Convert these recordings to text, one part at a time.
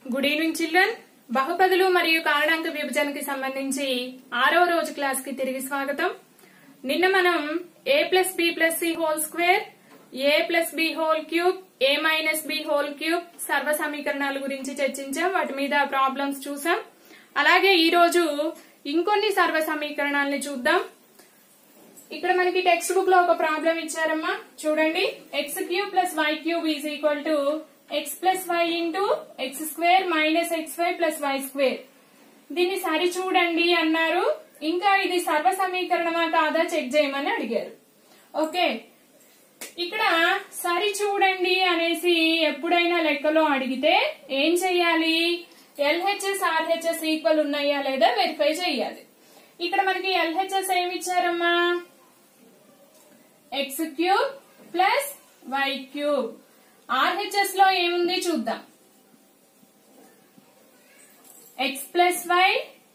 good evening children బహుపదులు మరియు కారణాంక విభజనకి సంబంధించి ఆరో రోజు క్లాస్ కి తిరిగి స్వాగతం నిన్న మనం A plus B plus C whole square A plus B whole cube A minus B whole cube సర్వ సమీకరణాల గురించి చర్చించాం వాటి మీద ప్రాబ్లమ్స్ చూసాం అలాగే ఈ రోజు ఇంకొన్ని సర్వ సమీకరణాలని చూద్దాం ఇక్కడ మనకి టెక్స్ట్ బుక్ లో ఒక ప్రాబ్లం ఇచ్చారమ్మా చూడండి X cube plus Y cube is equal to X plus Y into X square minus X Y plus Y square దీన్ని సరి చూడండి అన్నారు ఇంకా ఇది సర్వ సమీకరణమా కాదా చెక్ చేయమని అడిగారు ఓకే ఇక్కడ సరి చూడండి అనేసి ఎప్పుడైనా లెక్కలో అడిగితే ఏం చెయ్యాలి ఎల్హెచ్ఎస్ ఆర్హెచ్ఎస్ ఈక్వల్ ఉన్నాయా లేదా వెరిఫై చెయ్యాలి ఇక్కడ మనకి ఎల్హెచ్ఎస్ ఏమి ఇచ్చారమ్మా X cube plus Y cube RHS లో ఏముంది చూద్దాం X plus Y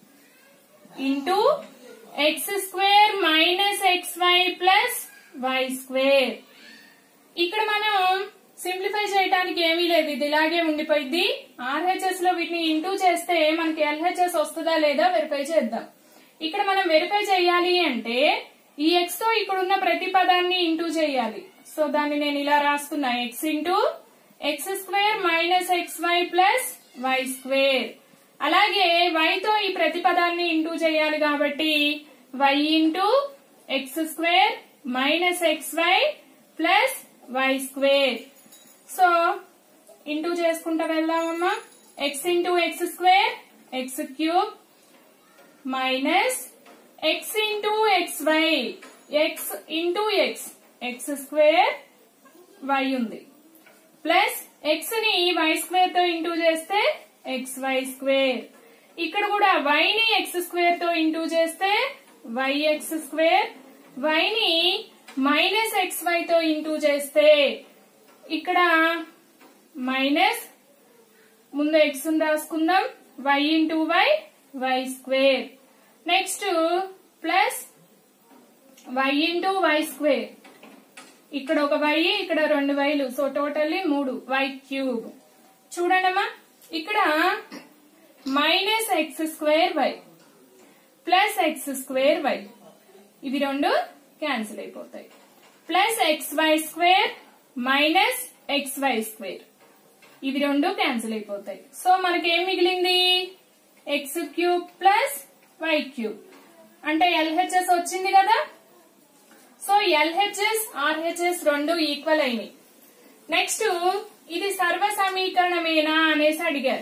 into X square minus X Y plus Y square ఇక్కడ మనం సింప్లిఫై చేయడానికి ఏమీ లేదు ఇది ఇలాగే ఉండిపోయింది ఆర్హెచ్ఎస్ లో వీటిని ఇంటూ చేస్తే మనకి ఎల్హెచ్ఎస్ వస్తుందా లేదా వెరిఫై చేద్దాం ఇక్కడ మనం వెరిఫై చేయాలి అంటే ఈ ఎక్స్ తో ఇక్కడ ఉన్న ప్రతి పదాన్ని ఇంటూ చేయాలి సో దాన్ని నేను ఇలా రాస్తున్నా X into X square minus X Y plus Y square అలాగే y తో ఈ ప్రతి పదాన్ని ఇంటూ చేయాలి కాబట్టి Y into X square minus X Y plus Y square so into చేసుకుంటా వెళ్దామమ్మా X into X square X cube minus X into X Y X into X X square Y ఉంది plus X ని Y square తో into చేస్తే X Y square ఇక్కడ కూడా y ని X square తో ఇంటూ చేస్తే వై ఎక్స్ స్క్వేర్ y ని మైనస్ ఎక్స్ వై తో ఇంటూ చేస్తే ఇక్కడ మైనస్ ముందు ఎక్స్ రాసుకుందాం Y into Y Y square next plus Y into Y square ఇక్కడ ఒక వై ఇక్కడ రెండు వైలు సో టోటల్లీ మూడు వై క్యూబ్ చూడండమ్మా ఇక్కడ minus X square Y plus X square Y ఇవి రెండు క్యాన్సిల్ అయిపోతాయి plus X Y square minus X Y square ఇవి రెండు క్యాన్సిల్ అయిపోతాయి సో మనకేం మిగిలింది X cube plus Y cube అంటే ఎల్హెచ్ఎస్ వచ్చింది కదా సో ఎల్హెచ్ఎస్ ఆర్హెచ్ఎస్ రెండు ఈక్వల్ అయినాయి నెక్స్ట్ ఇది సర్వ సమీకరణమేనా అనేసి అడిగారు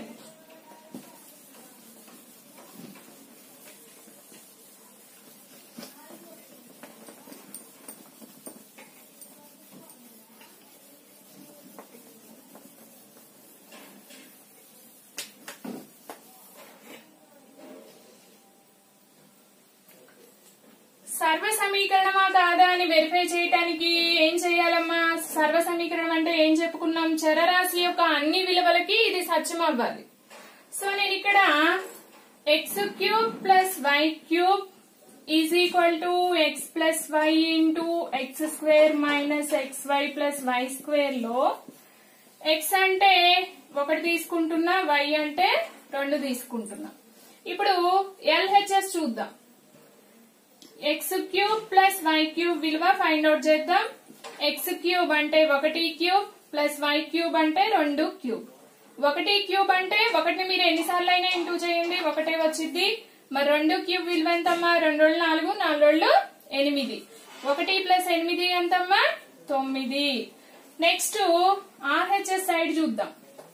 సర్వ సమీకరణమా కాదా అని వెరిఫై చేయటానికి ఏం చేయాలమ్మా సర్వ సమీకరణం అంటే ఏం చెప్పుకున్నాం చరరాశి యొక్క అన్ని విలువలకి ఇది సత్యం అవ్వాలి సో నేను ఇక్కడ X cube plus Y cube is equal to X plus Y into X square minus X Y plus Y square లో ఎక్స్ అంటే ఒకటి తీసుకుంటున్నా వై అంటే రెండు తీసుకుంటున్నా ఇప్పుడు ఎల్హెచ్ఎస్ చూద్దాం X cube plus Y cube విలువ ఫైండ్ అవుట్ చేద్దాం ఎక్స్ క్యూబ్ అంటే ఒకటి క్యూబ్ ప్లస్ వై క్యూబ్ అంటే రెండు క్యూబ్ ఒకటి క్యూబ్ అంటే ఒకటిని మీరు ఎన్నిసార్లు అయినా ఇంటూ చేయండి ఒకటే వచ్చింది మరి రెండు క్యూబ్ విలువ ఎంతమ్మా రెండు రోజులు నాలుగు నాలుగు రోజులు ఎనిమిది ఒకటి ప్లస్ ఎనిమిది ఎంతమ్మా తొమ్మిది నెక్స్ట్ ఆర్హెచ్ఎస్ సైడ్ చూద్దాం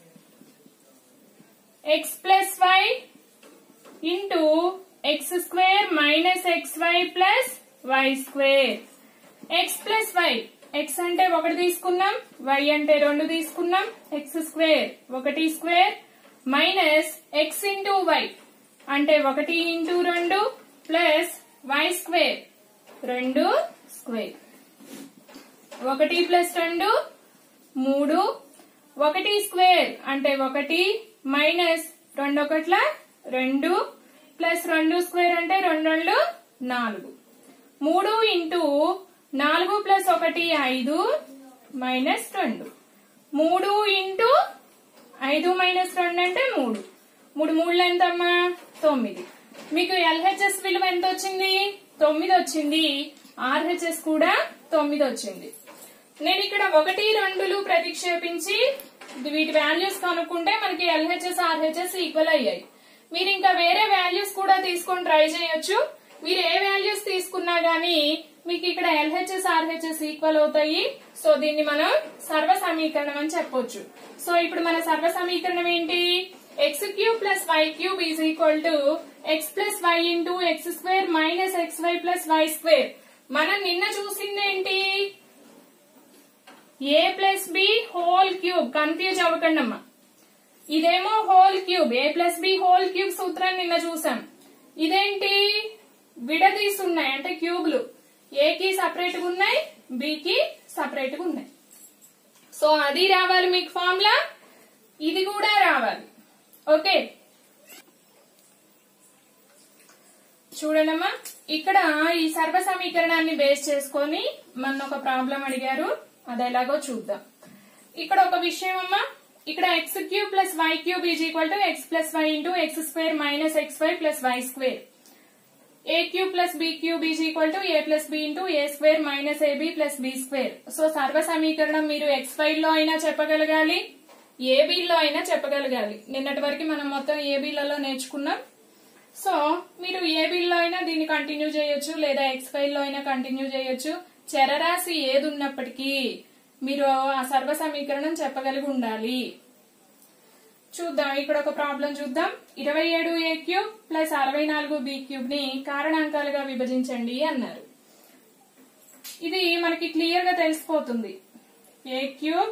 X plus Y into X square minus X Y plus Y square X plus Y X అంటే ఒకటి తీసుకున్నాం వై అంటే రెండు తీసుకున్నాం ఎక్స్ స్క్వేర్ ఒకటి square minus X into Y అంటే ఒకటి ఇంటూ రెండు ప్లస్ వై స్క్వేర్ రెండు స్క్వేర్ ఒకటి ప్లస్ రెండు మూడు ఒకటి స్క్వేర్ అంటే ఒకటి మైనస్ రెండు ఒకట్ల రెండు ప్లస్ రెండు స్క్వేర్ అంటే రెండు రెండు నాలుగు మూడు ఇంటూ నాలుగు ప్లస్ ఒకటి ఐదు మైనస్ రెండు మూడు ఇంటూ ఐదు మైనస్ రెండు అంటే మూడు మూడు మూడు ఎంతమ్మా తొమ్మిది మీకు ఎల్హెచ్ఎస్ విలువ ఎంత వచ్చింది తొమ్మిది వచ్చింది ఆర్హెచ్ఎస్ కూడా తొమ్మిది వచ్చింది నేను ఇక్కడ ఒకటి రెండులు ప్రతిక్షేపించి వీటి వాల్యూస్ కనుక్కుంటే మనకి ఎల్హెచ్ఎస్ ఆర్హెచ్ఎస్ ఈక్వల్ అయ్యాయి మీరు ఇంకా వేరే వాల్యూస్ కూడా తీసుకొని ట్రై చేయొచ్చు మీరు ఏ వాల్యూస్ తీసుకున్నా గానీ మీకు ఇక్కడ ఎల్హెచ్ఎస్ ఆర్హెచ్ఎస్ ఈక్వల్ అవుతాయి సో దీన్ని మనం సర్వ సమీకరణం అని చెప్పొచ్చు సో ఇప్పుడు మన సర్వ సమీకరణం ఏంటి X cube plus Y cube is equal to X plus Y into X square minus X Y plus Y square మనం నిన్న చూసిందేంటి A plus B whole cube confuse అవ్వకండి అమ్మా ఇదేమో whole cube A plus B whole cube సూత్రాన్ని నిన్న చూసాం ఇదేంటి విడదీస్తున్నాయి అంటే క్యూబ్లు ఏకి సపరేట్ గా ఉన్నాయి బికి సపరేట్ గా ఉన్నాయి సో అది రావాలి మీకు ఫార్ములా ఇది కూడా రావాలి ఓకే చూడండమ్మా ఇక్కడ ఈ సర్వ సమీకరణాన్ని బేస్ చేసుకొని మన ఒక ప్రాబ్లం అడిగారు అది ఎలాగో చూద్దాం ఇక్కడ ఒక విషయం అమ్మా ఇక్కడ X cube plus Y cube is equal to X plus Y into X square minus X Y plus Y square A cube plus B cube is equal to A plus B into A square minus AB plus B square so సర్వ సమీకరణం మీరు X five లో అయినా చెప్పగలగాలి ఏబీలో అయినా చెప్పగలగాలి నిన్నటి వరకు మనం మొత్తం ఏబీలలో నేర్చుకున్నాం సో మీరు ఏబీలో అయినా దీన్ని కంటిన్యూ చేయొచ్చు లేదా ఎక్స్ ఫైవ్ లో అయినా కంటిన్యూ చేయొచ్చు చరరాశి ఏది ఉన్నప్పటికీ మీరు ఆ సర్వ సమీకరణం చెప్పగలిగి ఉండాలి చూద్దాం ఇక్కడ ఒక ప్రాబ్లం చూద్దాం ఇరవై ఏడు ఏ క్యూబ్ ప్లస్ అరవై నాలుగు బి క్యూబ్ ని కారణాంకాలుగా విభజించండి అన్నారు ఇది మనకి క్లియర్ గా తెలిసిపోతుంది A cube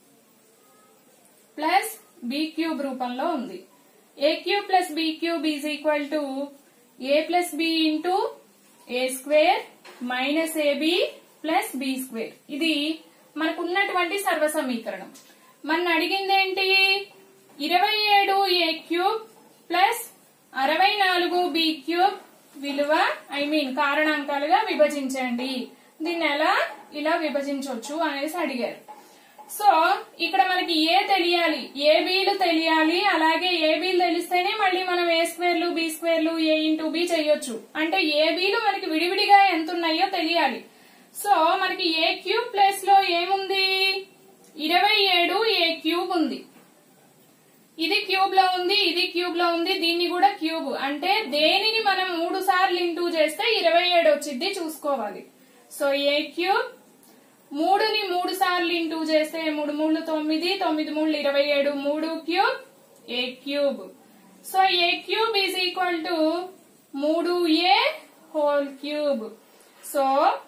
plus B cube రూపంలో ఉంది A cube plus B cube is equal to A plus B into A square minus AB plus B square ఇది మనకు ఉన్నటువంటి సర్వ సమీకరణం మన అడిగింది ఏంటి ఇరవై ఏడు ఏ క్యూబ్ ప్లస్ అరవై నాలుగు బి క్యూబ్ విలువ ఐ మీన్ కారణాంకాలుగా విభజించండి దీన్ని ఎలా ఇలా విభజించవచ్చు అనేసి అడిగారు సో ఇక్కడ మనకి ఏ తెలియాలి ఏ బీలు తెలియాలి అలాగే ఏ బీలు తెలిస్తేనే మళ్ళీ మనం ఏ స్క్వేర్లు బి స్క్వేర్లు ఏ ఇంటూ బి చేయొచ్చు అంటే ఏ బీలు మనకి విడివిడిగా ఎంత ఉన్నాయో తెలియాలి సో మనకి ఏ క్యూబ్ ప్లేస్ లో ఏముంది ఇరవై ఏడు ఏ క్యూబ్ ఉంది ఇది క్యూబ్ లో ఉంది ఇది క్యూబ్ లో ఉంది దీన్ని కూడా క్యూబ్ అంటే దేనిని మనం మూడు సార్లు ఇంటూ చేస్తే ఇరవై ఏడు వచ్చింది చూసుకోవాలి సో ఏ క్యూబ్ మూడుని మూడు సార్లు ఇంటూ చేస్తే మూడు మూడు తొమ్మిది తొమ్మిది మూడు ఇరవై ఏడు మూడు cube A cube so A cube is equal to మూడు A whole cube so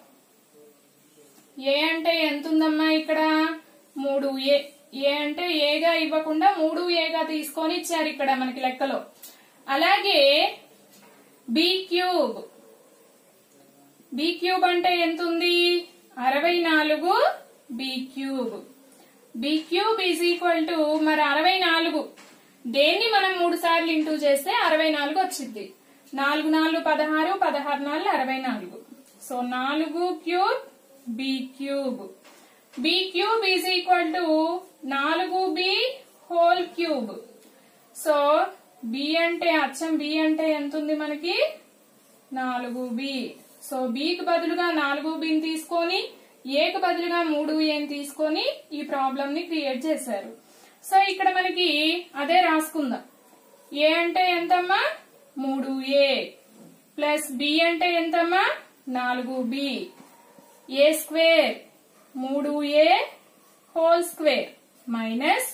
A అంటే ఎంత ఉందమ్మా ఇక్కడ మూడు ఏ ఏ అంటే ఏగా ఇవ్వకుండా మూడు ఏగా తీసుకొని ఇచ్చారు ఇక్కడ మనకి లెక్కలో అలాగే బి క్యూబ్ బి క్యూబ్ అంటే ఎంత ఉంది అరవై నాలుగు B cube B cube is equal to మరి అరవై నాలుగు దేన్ని మనం మూడు సార్లు ఇంటూ చేస్తే అరవై నాలుగు వచ్చింది నాలుగు నాలుగు పదహారు పదహారు నాలుగు అరవై నాలుగు సో నాలుగు cube B cube B cube is equal to నాలుగు B whole cube so B అంటే అచ్చం బి అంటే ఎంత ఉంది మనకి నాలుగు బి సో బికి బదులుగా నాలుగు బిని తీసుకొని ఏకి బదులుగా మూడు ఏని తీసుకొని ఈ ప్రాబ్లం ని క్రియేట్ చేశారు సో ఇక్కడ మనకి అదే రాసుకుందాం ఏ అంటే ఎంతమ్మా మూడు ఏ ప్లస్ బి అంటే ఎంతమ్మా నాలుగు బి ఏ స్క్వేర్ మూడు ఏ హోల్ స్క్వేర్ మైనస్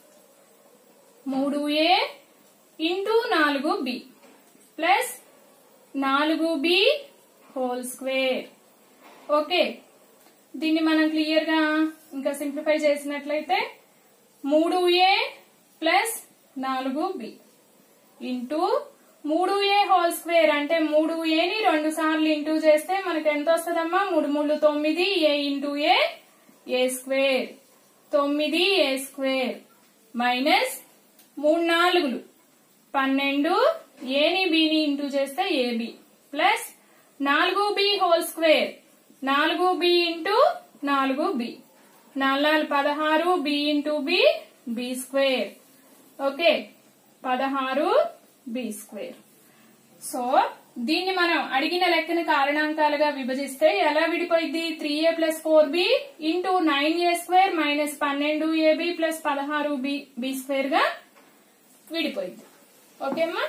మూడు ఏ ఇంటూ నాలుగు బి ప్లస్ నాలుగు బి హోల్ స్క్వేర్ ఓకే దీన్ని మనం క్లియర్ గా ఇంకా సింప్లిఫై చేసినట్లయితే మూడు ఏ ప్లస్ నాలుగు బి ఇంటూ మూడు ఏ హోల్ స్క్వేర్ అంటే మూడు ఏని రెండు సార్లు ఇంటూ చేస్తే మనకి ఎంత వస్తుందమ్మా మూడు మూడు తొమ్మిది ఏ ఇంటూ ఏ ఏ స్క్వేర్ తొమ్మిది ఏ స్క్వేర్ మైనస్ మూడు నాలుగులు పన్నెండు ఏని బిని ఇంటూ చేస్తే ఏబి ప్లస్ నాలుగు బి హోల్ స్క్వేర్ నాలుగు బి ఇంటూ నాలుగు బి నాలుగు పదహారు B into B B square okay పదహారు బి స్క్వేర్ సో దీన్ని మనం అడిగిన లెక్కన కారణాంకాలుగా విభజిస్తే ఎలా విడిపోయింది three A plus four B into nine A square minus పన్నెండు ఏబి ప్లస్ పదహారు బి బి స్క్వేర్ గా విడిపోయింది ఓకేమ్మా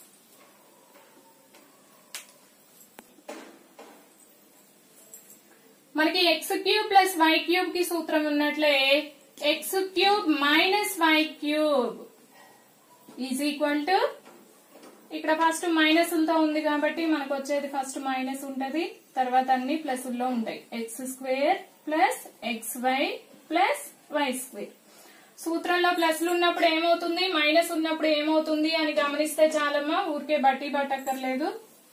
మనకి X cube plus Y cube కి సూత్రం ఉన్నట్లే X cube minus Y cube is equal to ఇక్కడ ఫస్ట్ మైనస్ తో ఉంది కాబట్టి మనకు వచ్చేది ఫస్ట్ మైనస్ ఉంటది తర్వాత అన్ని ప్లస్ లో ఉంటాయి X square plus X Y plus Y square సూత్రంలో ప్లస్లు ఉన్నప్పుడు ఏమవుతుంది మైనస్ ఉన్నప్పుడు ఏమవుతుంది అని గమనిస్తే చాలమ్మా ఊరికే బట్టి పట్టక్కర్లేదు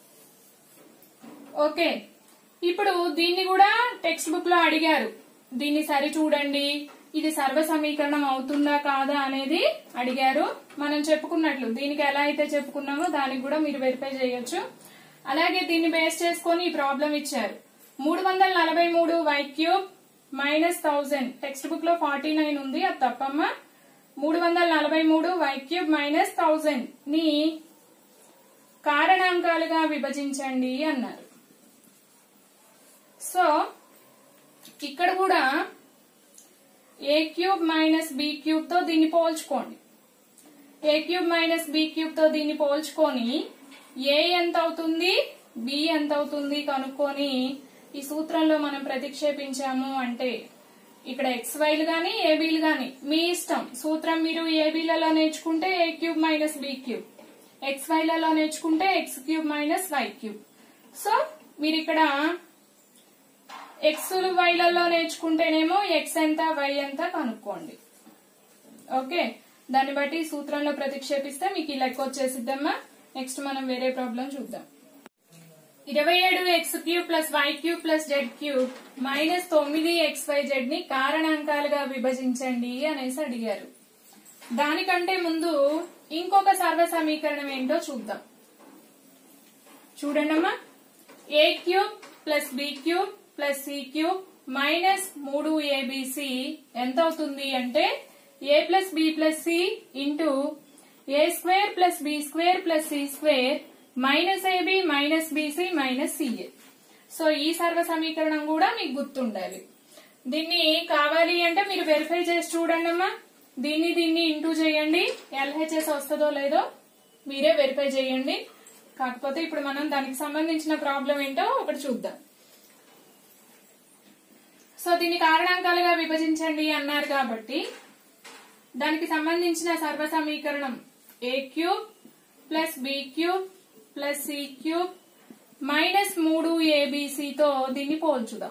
ఓకే ఇప్పుడు దీన్ని కూడా టెక్స్ట్ బుక్ లో అడిగారు దీన్ని సరి చూడండి ఇది సర్వ సమీకరణం అవుతుందా కాదా అనేది అడిగారు మనం చెప్పుకున్నట్లు దీనికి ఎలా అయితే చెప్పుకున్నామో దానికి కూడా మీరు వెరిఫై చేయొచ్చు అలాగే దీన్ని బేస్ చేసుకొని ఈ ప్రాబ్లం ఇచ్చారు మూడు వందల నలభై మూడు Y cube minus thousand textbook లో ఫార్టీ నైన్ ఉంది అది తప్పమ్మా మూడు వందల నలభై మూడు వై క్యూబ్ మైనస్ థౌజండ్ ని కారణాంకాలుగా విభజించండి అన్నారు సో ఇక్కడ కూడా A cube minus B cube తో దీన్ని పోల్చుకోండి A cube minus B cube తో దీన్ని పోల్చుకొని ఏ ఎంత అవుతుంది బి ఎంత అవుతుంది కనుక్కొని ఈ సూత్రంలో మనం ప్రతిక్షేపించాము అంటే ఇక్కడ ఎక్స్ వైలు గాని ఏబీలు గాని మీ ఇష్టం సూత్రం మీరు ఏబీలలో నేర్చుకుంటే A cube minus B cube X వైలలో నేర్చుకుంటే X cube minus Y cube so మీరు ఇక్కడ ఎక్స్ వైలలో నేర్చుకుంటేనేమో ఎక్స్ ఎంత వై ఎంత కనుక్కోండి ఓకే దాన్ని బట్టి ఈ సూత్రంలో ప్రతిక్షేపిస్తే మీకు ఈ లెక్క వచ్చేసిద్దమ్మా నెక్స్ట్ మనం వేరే ప్రాబ్లం చూద్దాం ఇరవై ఏడు X cube plus Y cube plus Z cube minus తొమ్మిది ఎక్స్ వై జెడ్ ని కారణాంకాలుగా విభజించండి అనేసి అడిగారు దానికంటే ముందు ఇంకొక సర్వ సమీకరణం ఏంటో చూద్దాం చూడండమ్మా A cube plus B cube plus C cube minus మూడు ఏబిసి ఎంత అవుతుంది అంటే A plus B plus C into A square plus B square plus C square minus AB minus BC minus CA so ఈ సర్వ సమీకరణం కూడా మీకు గుర్తుండాలి దీన్ని కావాలి అంటే మీరు వెరిఫై చేసి చూడండి అమ్మా దీన్ని దీన్ని ఇంటూ చేయండి ఎల్హెచ్ఎస్ వస్తుందో లేదో మీరే వెరిఫై చేయండి కాకపోతే ఇప్పుడు మనం దానికి సంబంధించిన ప్రాబ్లం ఏంటో ఒకటి చూద్దాం సో దీన్ని కారణాంకాలుగా విభజించండి అన్నారు కాబట్టి దానికి సంబంధించిన సర్వ సమీకరణం A cube plus B cube plus C cube minus మూడు ఏబిసితో దీన్ని పోల్చుదాం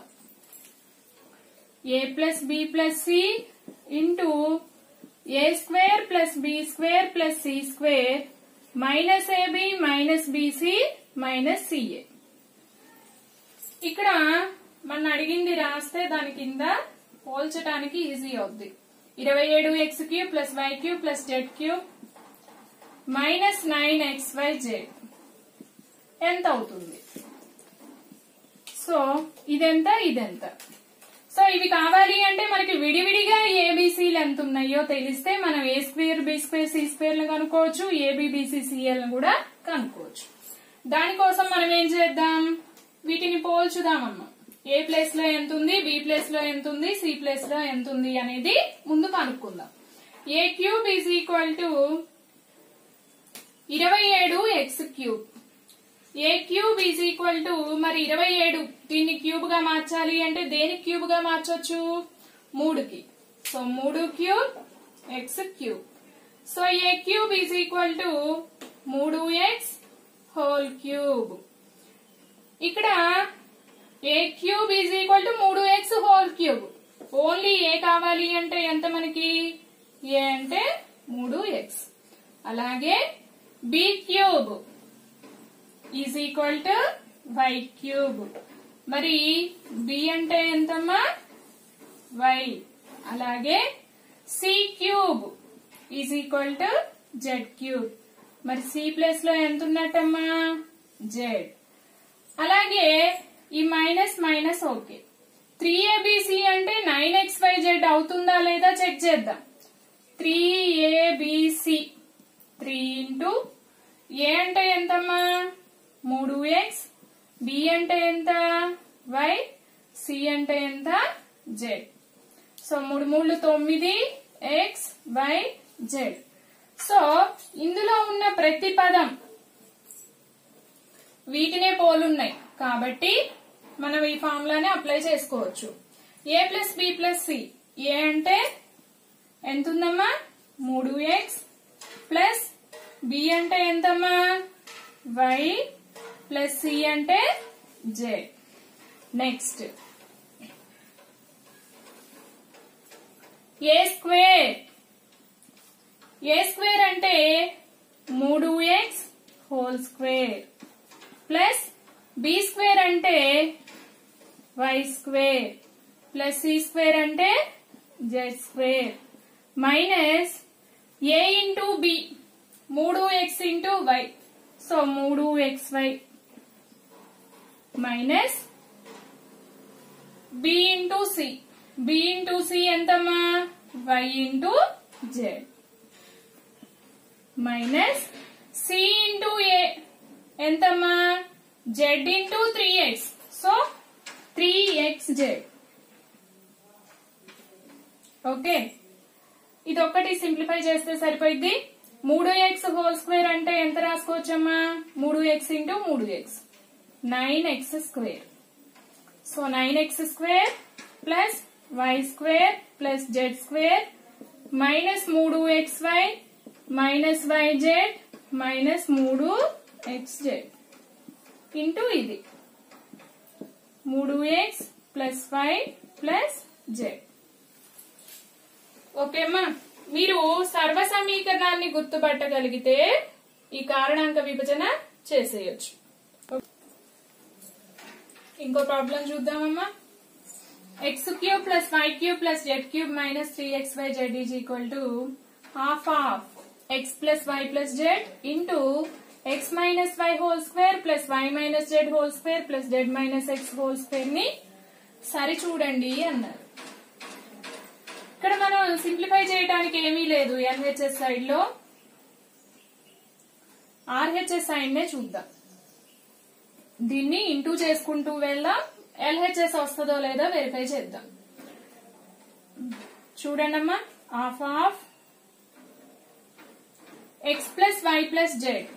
A plus B plus C into A square plus B square plus C square minus AB minus BC minus CA ఇక్కడ మన అడిగింది రాస్తే దాని కింద పోల్చడానికి ఈజీ అవుద్ది ఇరవై ఏడు X cube plus Y cube plus Z cube minus nine X Y Z ఎంత అవుతుంది సో ఇదెంత ఇదెంత సో ఇవి కావాలి అంటే మనకి విడివిడిగా ఏబిసిలు ఎంత ఉన్నాయో తెలిస్తే మనం A square B square C square కనుక్కోవచ్చు ఏబిబిసి సిఎల్ కూడా కనుక్కోవచ్చు దానికోసం మనం ఏం చేద్దాం వీటిని పోల్చుదామమ్మా ఏ ప్లేస్ లో ఎంత ఉంది బి ప్లేస్ లో ఎంత ఉంది సి ప్లేస్ లో ఎంత ఉంది అనేది ముందు కనుక్కుందాం A cube is equal to ఇరవై ఏడు X cube A cube is equal to మరి ఇరవై ఏడు దీన్ని క్యూబ్ గా మార్చాలి అంటే దేని క్యూబ్ గా మార్చొచ్చు మూడుకి సో మూడు cube X cube so A cube is equal to మూడు ఎక్స్ హోల్ క్యూబ్ ఇక్కడ A cube is equal to మూడు X whole cube only A కావాలి అంటే ఎంత మనకి ఏ అంటే మూడు ఎక్స్ అలాగే B cube is equal to Y cube మరి బి అంటే ఎంతమ్మా వై అలాగే C cube is equal to Z cube మరి సి ప్లస్ లో ఎంత ఉన్నట్టమ్మా జెడ్ అలాగే ఈ minus minus okay three ABC అంటే నైన్ ఎక్స్ వై జెడ్ అవుతుందా లేదా చెక్ చేద్దాం three ABC three into A అంటే ఎంతమ్మా మూడు ఎక్స్ బి అంటే ఎంత వై సి అంటే ఎంత జెడ్ సో మూడు మూడు తొమ్మిది ఎక్స్ వై జెడ్ సో ఇందులో ఉన్న ప్రతి పదం వీటినే పోలున్నాయి కాబట్టి మనం ఈ ఫార్ములాని అప్లై చేసుకోవచ్చు A plus B plus C A అంటే ఎంత ఉందమ్మా మూడు ఎక్స్ ప్లస్ బి అంటే ఎంతమ్మా వై ప్లస్ సి అంటే Z next A square A square అంటే మూడు X whole square plus B square అంటే Y square plus C square అంటే Z square minus A into B మూడు ఎక్స్ ఇంటూ వై సో మూడు X Y minus B into C B into C ఎంతమ్మా Y into Z minus C into A ఎంతమ్మా Z into three X so three X Z okay ఇది ఒక్కటి simplify చేస్తే సరిపోయింది మూడు X whole square అంటే ఎంత రాసుకోవచ్చమ్మా మూడు ఎక్స్ ఇంటూ మూడు X nine X square so nine X square plus Y square plus Z square minus మూడు X Y minus Y Z minus మూడు ఎక్స్ జెడ్ ఇంటూ ఇది మూడు X plus Y plus Z ఓకేమ్మా మీరు సర్వ సమీకరణాన్ని గుర్తుపట్టగలిగితే ఈ కారణాంక విభజన చేసేయచ్చు ఇంకో ప్రాబ్లం చూద్దామమ్మా X cube plus Y cube plus Z cube minus three X Y Z is equal to half of X plus Y plus Z into X minus Y whole square plus Y minus Z whole square plus Z minus X whole square ని సరి చూడండి అన్నారు ఇక్కడ మనం simplify చేయడానికి ఏమీ లేదు LHS side లో ఆర్హెచ్ఎస్ సైడ్ నే చూద్దాం దీన్ని ఇంటూ చేసుకుంటూ వెళ్దాం ఎల్హెచ్ఎస్ వస్తుందో లేదో వెరిఫై చేద్దాం చూడండి అమ్మా half of X plus Y plus Z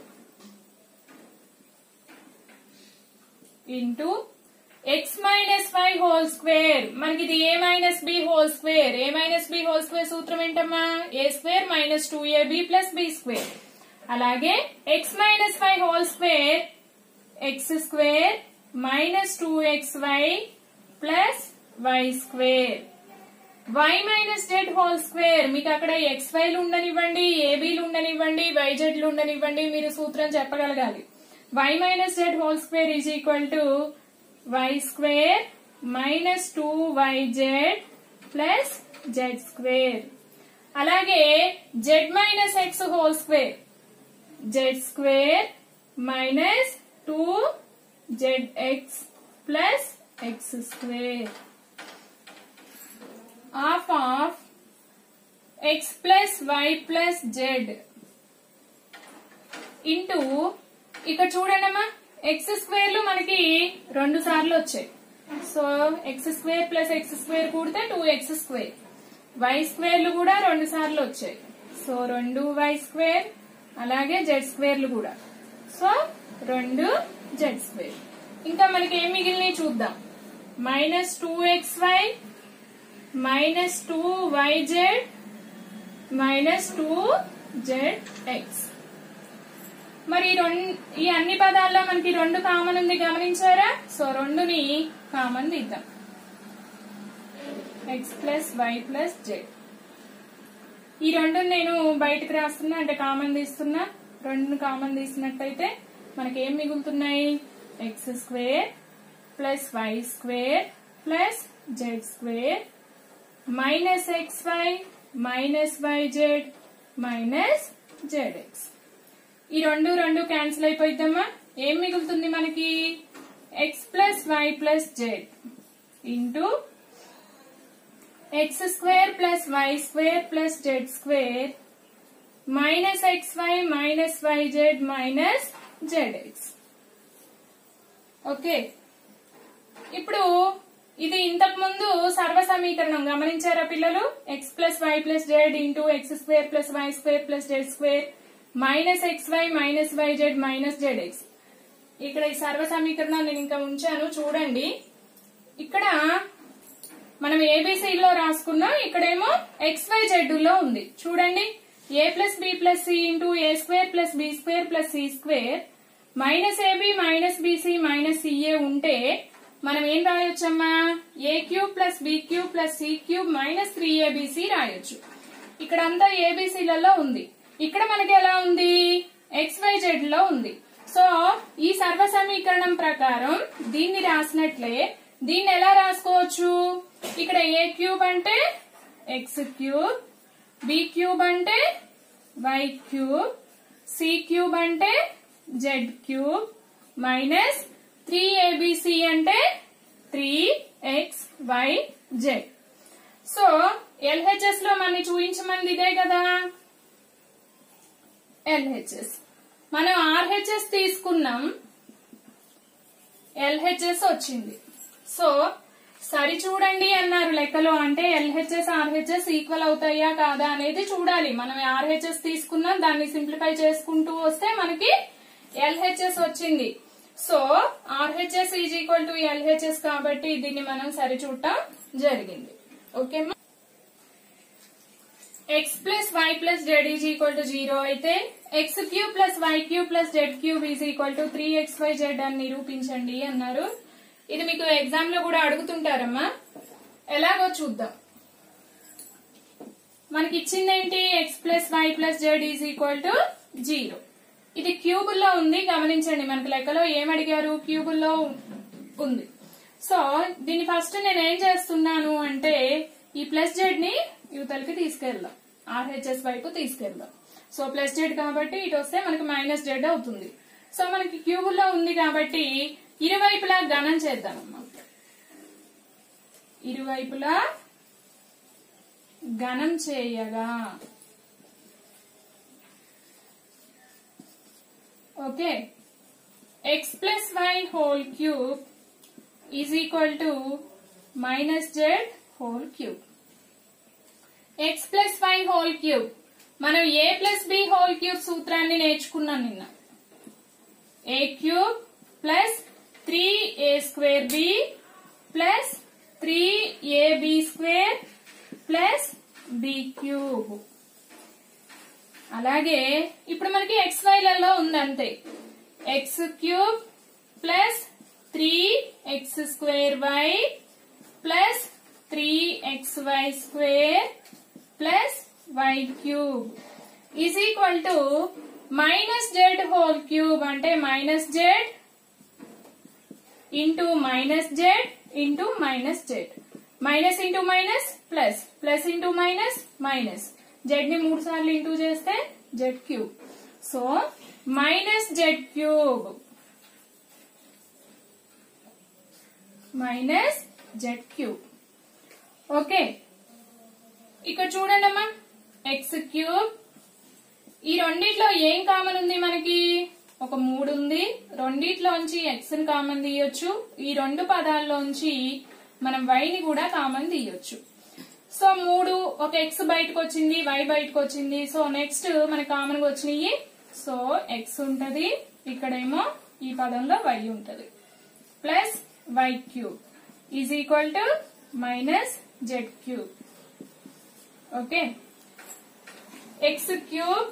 into X minus Y whole square మనకి ఇది A minus B whole square A minus B whole square సూత్రం ఏంటమ్మా A square minus two A B plus B square అలాగే X minus Y whole square X square minus two X Y plus Y square Y minus Z whole square మీకు అక్కడ X వైలు ఉండనివ్వండి ఏబీలు ఉండనివ్వండి why జెడ్లు ఉండనివ్వండి మీరు సూత్రం చెప్పగలగాలి Y minus Z whole square is equal to Y square minus two Y Z plus Z square అలాగే Z minus X whole square Z square minus two Z X plus X square half of X plus Y plus Z into ఇక్కడ చూడండమ్మా X స్క్వేర్లు మనకి రెండు సార్లు వచ్చాయి so X square plus X square కూడితే two X square Y స్క్వేర్లు కూడా రెండు సార్లు వచ్చాయి సో రెండు వై స్క్వేర్ అలాగే జెడ్ స్క్వేర్లు కూడా సో రెండు జెడ్ స్క్వేర్ ఇంకా మనకి ఏం మిగిలినవి చూద్దాం minus two X Y minus two Y Z minus two Z X మరి ఈ రెండు ఈ అన్ని పదాల్లో మనకి రెండు కామన్ ఉంది గమనించారా సో రెండుని కామన్ తీద్దాం X plus Y plus Z ఈ రెండు నేను బయటకు రాస్తున్నా అంటే కామన్ తీస్తున్నా రెండు కామన్ తీసినట్టయితే మనకి ఏం మిగులుతున్నాయి X square plus Y square plus Z square minus X Y minus Y Z minus Z X ఈ రెండు రెండు క్యాన్సిల్ అయిపోయిద్దామా ఏం మిగులుతుంది మనకి X plus Y plus Z into X square plus Y square plus Z square minus X Y minus Y Z minus Z X okay ఇప్పుడు ఇది ఇంతకు ముందు సర్వ సమీకరణం గమనించారా పిల్లలు X plus Y plus Z into X square plus Y square plus Z square minus X Y minus Y Z minus Z X ఇక్కడ ఈ సర్వ సమీకరణం నేను ఇంకా ఉంచాను చూడండి ఇక్కడ మనం ABC లో రాసుకున్నాం ఇక్కడేమో ఎక్స్ వై జెడ్ లో ఉంది చూడండి A plus B plus C into A square plus B square plus C square minus AB minus BC minus CA ఉంటే మనం ఏం రాయొచ్చమ్మా A cube plus B cube plus C cube minus three ABC రాయొచ్చు ఇక్కడ అంతా ఏబిసిలలో ఉంది ఇక్కడ మనకి ఎలా ఉంది ఎక్స్ వై జెడ్ లో ఉంది సో ఈ సర్వ సమీకరణం ప్రకారం దీన్ని రాసినట్లే దీన్ని ఎలా రాసుకోవచ్చు ఇక్కడ ఏ క్యూబ్ అంటే ఎక్స్ క్యూబ్ బి క్యూబ్ అంటే వై క్యూబ్ సి క్యూబ్ అంటే Z cube minus three ABC అంటే three X Y Z so LHS లో మనని చూపించమంది ఇదే కదా ఎల్హెచ్ఎస్ మనం ఆర్హెచ్ఎస్ తీసుకున్నాం ఎల్హెచ్ఎస్ వచ్చింది సో సరి చూడండి అన్నారు లెక్కలో అంటే ఎల్హెచ్ఎస్ ఆర్హెచ్ఎస్ ఈక్వల్ అవుతాయా కాదా అనేది చూడాలి మనం ఆర్హెచ్ఎస్ తీసుకున్నాం దాన్ని సింప్లిఫై చేసుకుంటూ వస్తే మనకి ఎల్హెచ్ఎస్ వచ్చింది so RHS is equal to LHS కాబట్టి దీన్ని మనం సరి చూడటం జరిగింది okay X plus Y plus Z is equal to zero అయితే X cube plus Y cube plus Z cube is equal to three X Y Z అని నిరూపించండి అన్నారు ఇది మీకు ఎగ్జామ్ లో కూడా అడుగుతుంటారమ్మా ఎలాగో చూద్దాం మనకి ఇచ్చిందేంటి X plus Y plus Z is equal to zero ఇది క్యూబుల్లో ఉంది గమనించండి మనకి లెక్కలో ఏం అడిగారు క్యూబుల్లో ఉంది సో దీన్ని ఫస్ట్ నేను ఏం చేస్తున్నాను అంటే ఈ ప్లస్ జెడ్ ని యువతలకి తీసుకెళ్దాం ఆర్హెచ్ఎస్ వైపు తీసుకెళ్దాం సో ప్లస్ జెడ్ కాబట్టి ఇటు వస్తే మనకి మైనస్ జెడ్ అవుతుంది సో మనకి క్యూబుల్లో ఉంది కాబట్టి ఇరువైపులా గణం చేద్దాం అన్నమాట ఇరువైపులా గణం చేయగా okay X plus Y whole cube is equal to minus Z whole cube X plus Y whole cube మనం A plus B whole cube సూత్రాన్ని నేర్చుకున్నాం నిన్న A cube plus three A square B plus three AB square plus B cube అలాగే ఇప్పుడు మనకి X వైలలో ఉంది అంతే X cube plus three X square Y plus three X Y square plus Y cube is equal to minus Z whole cube అంటే minus Z into minus Z into minus Z minus into minus plus plus into minus minus Z ని మూడు సార్లు into చేస్తే Z cube so minus Z cube minus Z cube okay ఇక్కడ చూడండి అమ్మా X cube ఈ రెండిట్లో ఏం కామన్ ఉంది మనకి ఒక మూడు ఉంది రెండిట్లోంచి ఎక్స్ ని కామన్ తీయొచ్చు ఈ రెండు పదాల్లోంచి మనం y ని కూడా కామన్ తీయొచ్చు సో మూడు ఒక ఎక్స్ బయటకు వచ్చింది వై బయటకు వచ్చింది సో నెక్స్ట్ మనకి కామన్ గా వచ్చినాయి సో ఎక్స్ ఉంటది ఇక్కడేమో ఈ పదంలో వై ఉంటది plus Y cube is equal to minus Z cube okay X cube